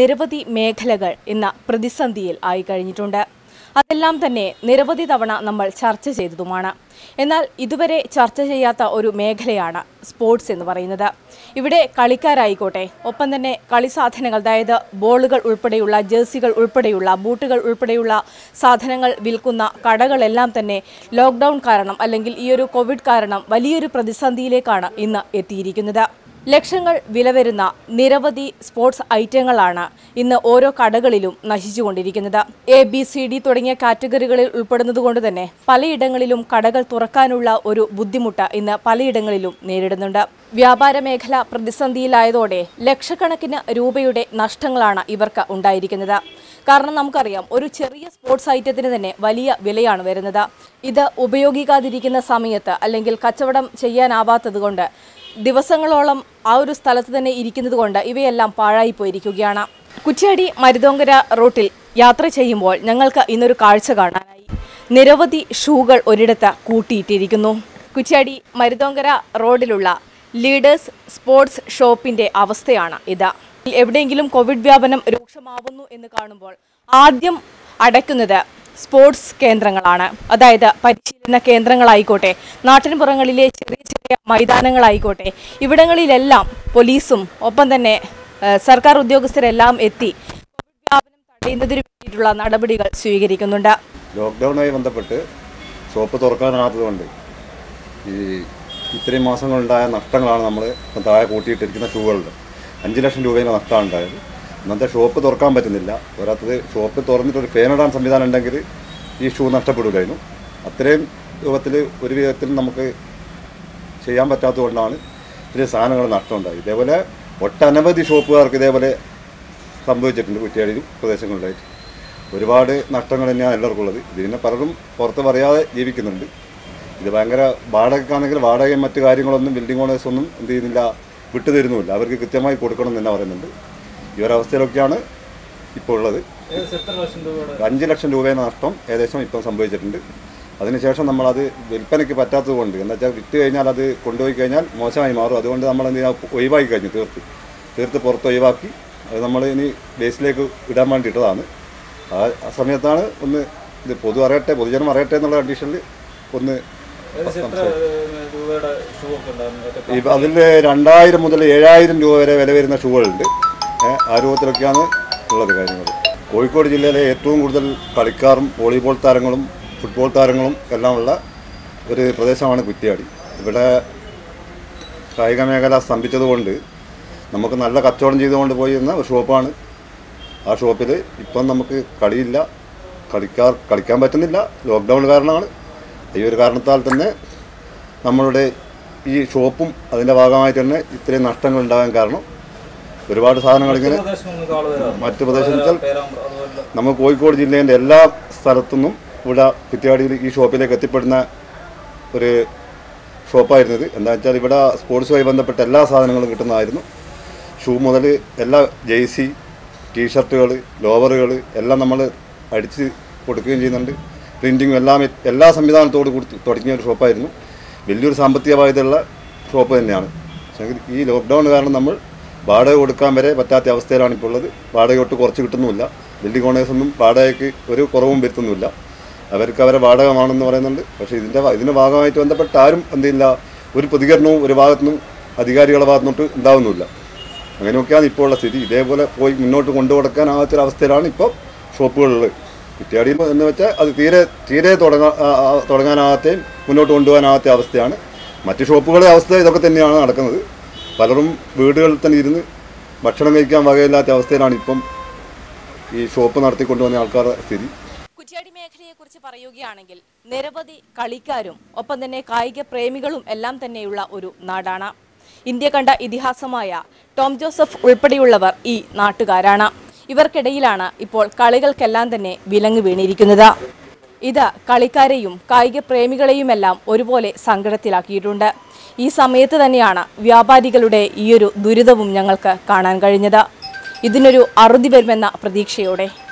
നിരവധി മേഖലകൾ ഇന്ന് പ്രതിസന്ധിയിൽ ആയി കഴിഞ്ഞിട്ടുണ്ട് അതെല്ലാം തന്നെ നിരവധി തവണ നമ്മൾ ചർച്ച ചെയ്തതുമാണ് എന്നാൽ ഇതുവരെ ചർച്ച ചെയ്യാത്ത ഒരു മേഖലയാണ് സ്പോർട്സ് എന്ന് പറയുന്നത് ഇവിടെ കളിക്കാരായിക്കോട്ടെ ഒപ്പം തന്നെ കളി സാധനങ്ങൾ അതായത് ബോളുകൾ ഉൾപ്പെടെയുള്ള ജേഴ്സികൾ ഉൾപ്പെടെയുള്ള ബൂട്ടുകൾ ഉൾപ്പെടെയുള്ള സാധനങ്ങൾ വിൽക്കുന്ന കടകളെല്ലാം തന്നെ ലോക്ക്ഡൗൺ കാരണം അല്ലെങ്കിൽ ഈ ഒരു കോവിഡ് കാരണം വലിയൊരു പ്രതിസന്ധിയിലേക്കാണ് ഇന്ന് എത്തിയിരിക്കുന്നത് ലക്ഷങ്ങൾ വില വരുന്ന നിരവധി സ്പോർട്സ് ഐറ്റങ്ങളാണ് ഇന്ന് ഓരോ കടകളിലും നശിച്ചുകൊണ്ടിരിക്കുന്നത് എ ബി സി ഡി തുടങ്ങിയ കാറ്റഗറികളിൽ ഉൾപ്പെടുന്നതുകൊണ്ട് തന്നെ പലയിടങ്ങളിലും കടകൾ തുറക്കാനുള്ള ഒരു ബുദ്ധിമുട്ട് ഇന്ന് പലയിടങ്ങളിലും നേരിടുന്നുണ്ട് വ്യാപാര മേഖല പ്രതിസന്ധിയിലായതോടെ ലക്ഷക്കണക്കിന് രൂപയുടെ നഷ്ടങ്ങളാണ് ഇവർക്ക് ഉണ്ടായിരിക്കുന്നത് കാരണം നമുക്കറിയാം ഒരു ചെറിയ സ്പോർട്സ് ഐറ്റത്തിന് തന്നെ വലിയ വിലയാണ് വരുന്നത് ഇത് ഉപയോഗിക്കാതിരിക്കുന്ന സമയത്ത് അല്ലെങ്കിൽ കച്ചവടം ചെയ്യാനാവാത്തത് കൊണ്ട് ദിവസങ്ങളോളം ആ ഒരു സ്ഥലത്ത് തന്നെ ഇരിക്കുന്നത് കൊണ്ട് ഇവയെല്ലാം പാഴായി പോയിരിക്കുകയാണ് കുറ്റ്യാടി മരുതോങ്കര റൂട്ടിൽ യാത്ര ചെയ്യുമ്പോൾ ഞങ്ങൾക്ക് ഇന്നൊരു കാഴ്ച കാണാനായി നിരവധി ഷൂകൾ ഒരിടത്ത് കൂട്ടിയിട്ടിരിക്കുന്നു കുറ്റ്യാടി മരുതോങ്കര റോഡിലുള്ള ലീഡേഴ്സ് സ്പോർട്സ് ഷോപ്പിന്റെ അവസ്ഥയാണ് ഇത് എവിടെയെങ്കിലും കോവിഡ് വ്യാപനം രൂക്ഷമാവുന്നു എന്ന് കാണുമ്പോൾ ആദ്യം അടയ്ക്കുന്നത് സ്പോർട്സ് കേന്ദ്രങ്ങളാണ് അതായത് പരിശീലന കേന്ദ്രങ്ങളായിക്കോട്ടെ നാട്ടിൻപുറങ്ങളിലെ ചെറിയ ചെറിയ മൈതാനങ്ങളായിക്കോട്ടെ ഇവിടങ്ങളിലെല്ലാം പോലീസും ഒപ്പം തന്നെ ഏഹ്, സർക്കാർ ഉദ്യോഗസ്ഥരെല്ലാം എത്തി കോവിഡ് വ്യാപനം തടയുന്നതിന് വേണ്ടിയിട്ടുള്ള നടപടികൾ സ്വീകരിക്കുന്നുണ്ട് ലോക്ക്ഡൗണുമായി ബന്ധപ്പെട്ട് ഷോപ്പ് തുറക്കാനാകാത്തതുകൊണ്ട് ഈ ഇത്രയും മാസങ്ങളുണ്ടായ നഷ്ടങ്ങളാണ് നമ്മൾ ഇപ്പം താഴെ കൂട്ടിയിട്ടിരിക്കുന്ന ഷൂകളുടെ അഞ്ച് ലക്ഷം രൂപയുടെ നഷ്ടമാണ് ഉണ്ടായത് ഇന്നത്തെ ഷോപ്പ് തുറക്കാൻ പറ്റുന്നില്ല പോരാത്തത് ഷോപ്പ് തുറന്നിട്ടൊരു ഫാനിടാൻ സംവിധാനം ഉണ്ടെങ്കിൽ ഈ ഷൂ നഷ്ടപ്പെടില്ലായിരുന്നു അത്രയും രൂപത്തിൽ ഒരു വിധത്തിൽ നമുക്ക് ചെയ്യാൻ പറ്റാത്തതുകൊണ്ടാണ് ഇത്രയും സാധനങ്ങൾ നഷ്ടമുണ്ടായി ഇതേപോലെ ഒട്ടനവധി ഷോപ്പുകാർക്ക് ഇതേപോലെ സംഭവിച്ചിട്ടുണ്ട് കുറ്റിയാടിയിലും പ്രദേശങ്ങളിലായിട്ട് ഒരുപാട് നഷ്ടങ്ങൾ തന്നെയാണ് എല്ലാവർക്കും ഉള്ളത് ഇതിനെ പലരും പുറത്ത് പറയാതെ ജീവിക്കുന്നുണ്ട് ഇത് ഭയങ്കര വാടകയ്ക്കാണെങ്കിൽ വാടകയും മറ്റു കാര്യങ്ങളൊന്നും ബിൽഡിംഗ് ഓണേഴ്സ് ഒന്നും എന്ത് ചെയ്യുന്നില്ല വിട്ടു തരുന്നുമില്ല അവർക്ക് കൃത്യമായി കൊടുക്കണം എന്ന് തന്നെ പറയുന്നുണ്ട് ഈ ഒരു അവസ്ഥയിലൊക്കെയാണ് ഇപ്പോൾ ഉള്ളത് അഞ്ച് ലക്ഷം രൂപയുടെ നഷ്ടം ഏകദേശം ഇപ്പം സംഭവിച്ചിട്ടുണ്ട് അതിനുശേഷം നമ്മളത് വിൽപ്പനയ്ക്ക് പറ്റാത്തത് കൊണ്ട് എന്താ വെച്ചാൽ വിറ്റ് കഴിഞ്ഞാൽ അത് കൊണ്ടുപോയി കഴിഞ്ഞാൽ മോശമായി മാറും അതുകൊണ്ട് നമ്മൾ എന്ത് ചെയ്യാം ഒഴിവാക്കി കഴിഞ്ഞു തീർത്ത് തീർത്ത് പുറത്ത് ഒഴിവാക്കി അത് നമ്മൾ ഇനി ബേസിലേക്ക് ഇടാൻ വേണ്ടിയിട്ടതാണ് ആ ആ സമയത്താണ് ഒന്ന് ഇത് പൊതു അറിയട്ടെ പൊതുജനം അറിയട്ടെ എന്നുള്ള കണ്ടീഷനിൽ ഒന്ന് ഇപ്പം അതിൽ രണ്ടായിരം മുതൽ ഏഴായിരം രൂപ വരെ വില വരുന്ന ഷൂകളുണ്ട് ഏഹ് ആ രൂപത്തിലൊക്കെയാണ് ഉള്ളത് കാര്യങ്ങൾ കോഴിക്കോട് ജില്ലയിലെ ഏറ്റവും കൂടുതൽ കളിക്കാരും വോളിബോൾ താരങ്ങളും ഫുട്ബോൾ താരങ്ങളും എല്ലാം ഉള്ള ഒരു പ്രദേശമാണ് കുറ്റിയാടി ഇവിടെ കായിക മേഖല സ്തംഭിച്ചതുകൊണ്ട് നമുക്ക് നല്ല കച്ചവടം ചെയ്തുകൊണ്ട് പോയിരുന്ന ഒരു ഷോപ്പാണ് ആ ഷോപ്പിൽ ഇപ്പം നമുക്ക് കളിയില്ല കളിക്കാർ കളിക്കാൻ പറ്റുന്നില്ല ലോക്ക്ഡൗൺ കാരണമാണ് ഈ ഒരു കാരണത്താൽ തന്നെ നമ്മളുടെ ഈ ഷോപ്പും അതിൻ്റെ ഭാഗമായിട്ട് തന്നെ ഇത്രയും നഷ്ടങ്ങൾ ഉണ്ടാകാൻ കാരണം ഒരുപാട് സാധനങ്ങൾ ഇങ്ങനെ മറ്റു പ്രദേശം വെച്ചാൽ നമ്മൾ കോഴിക്കോട് ജില്ലേൻ്റെ എല്ലാ സ്ഥലത്തുനിന്നും ഇവിടെ കുറ്റിയാടിയിൽ ഈ ഷോപ്പിലേക്ക് എത്തിപ്പെടുന്ന ഒരു ഷോപ്പായിരുന്നത് എന്താ വെച്ചാൽ ഇവിടെ സ്പോർട്സുമായി ബന്ധപ്പെട്ട എല്ലാ സാധനങ്ങളും കിട്ടുന്നതായിരുന്നു ഷൂ മുതൽ എല്ലാ ജേഴ്സി ടീഷർട്ടുകൾ ലോവറുകൾ എല്ലാം നമ്മൾ അടിച്ച് കൊടുക്കുകയും ചെയ്യുന്നുണ്ട് പ്രിൻറ്റിങ്ങും എല്ലാം എല്ലാ സംവിധാനത്തോട് കൊടുത്ത് തുടങ്ങിയ ഒരു ഷോപ്പായിരുന്നു വലിയൊരു സാമ്പത്തിക ബാധ്യതയുള്ള ഷോപ്പ് തന്നെയാണ് പക്ഷേ ഈ ലോക്ക്ഡൗൺ കാരണം നമ്മൾ വാടക കൊടുക്കാൻ വരെ പറ്റാത്ത അവസ്ഥയിലാണ് ഇപ്പോൾ ഉള്ളത് വാടക ഒട്ട് കുറച്ച് കിട്ടുന്നുമില്ല ബിൽഡിംഗ് ഓണേഴ്സൊന്നും വാടകയ്ക്ക് ഒരു കുറവും വരുത്തുന്നില്ല അവർക്ക് അവരെ വാടകമാണെന്ന് പറയുന്നുണ്ട് പക്ഷേ ഇതിൻ്റെ ഇതിൻ്റെ ഭാഗമായിട്ട് ബന്ധപ്പെട്ട് ആരും എന്തില്ല ഒരു പ്രതികരണവും ഒരു ഭാഗത്തുനിന്നും അധികാരികളുടെ ഭാഗത്തുനിന്നോട്ട് ഉണ്ടാവുന്നില്ല അങ്ങനെയൊക്കെയാണ് ഇപ്പോൾ ഉള്ള സ്ഥിതി ഇതേപോലെ പോയി മുന്നോട്ട് കൊണ്ടുകൊടുക്കാനാകാത്തൊരവസ്ഥയിലാണ് ഇപ്പോൾ ഷോപ്പുകളുള്ളത് കുറ്റിയാടിയിൽ എന്ന് വെച്ചാൽ അത് തീരെ തീരെ തുടങ്ങാ ആ- ആ- തുടങ്ങാനാകാത്തയും മുന്നോട്ട് കൊണ്ടുപോകാനാകാത്ത അവസ്ഥയാണ് മറ്റ് ഷോപ്പുകളുടെ അവസ്ഥ ഇതൊക്കെ തന്നെയാണ് നടക്കുന്നത് പലരും വീടുകളിൽ തന്നെ ഇരുന്ന് ഭക്ഷണം കഴിക്കാൻ വകയില്ലാത്ത അവസ്ഥയിലാണ് ഇപ്പം ഈ ഷോപ്പ് നടത്തിക്കൊണ്ടുവന്ന ആൾക്കാരുടെ സ്ഥിതി കുറ്റ്യാടി മേഖലയെക്കുറിച്ച് പറയുകയാണെങ്കിൽ നിരവധി കളിക്കാരും ഒപ്പം തന്നെ കായിക പ്രേമികളും എല്ലാം തന്നെയുള്ള ഒരു നാടാണ് ഇന്ത്യ കണ്ട ഇതിഹാസമായ ടോം ജോസഫ് ഉൾപ്പെടെയുള്ളവർ ഈ നാട്ടുകാരാണ് ഇവർക്കിടയിലാണ് ഇപ്പോൾ കളികൾക്കെല്ലാം തന്നെ വിലങ്ങ് വീണിരിക്കുന്നത് ഇത് കളിക്കാരെയും കായിക പ്രേമികളെയുമെല്ലാം ഒരുപോലെ സങ്കടത്തിലാക്കിയിട്ടുണ്ട് ഈ സമയത്ത് തന്നെയാണ് വ്യാപാരികളുടെ ഈയൊരു ദുരിതവും ഞങ്ങൾക്ക് കാണാൻ കഴിഞ്ഞത് ഇതിനൊരു അറുതി വരുമെന്ന പ്രതീക്ഷയോടെ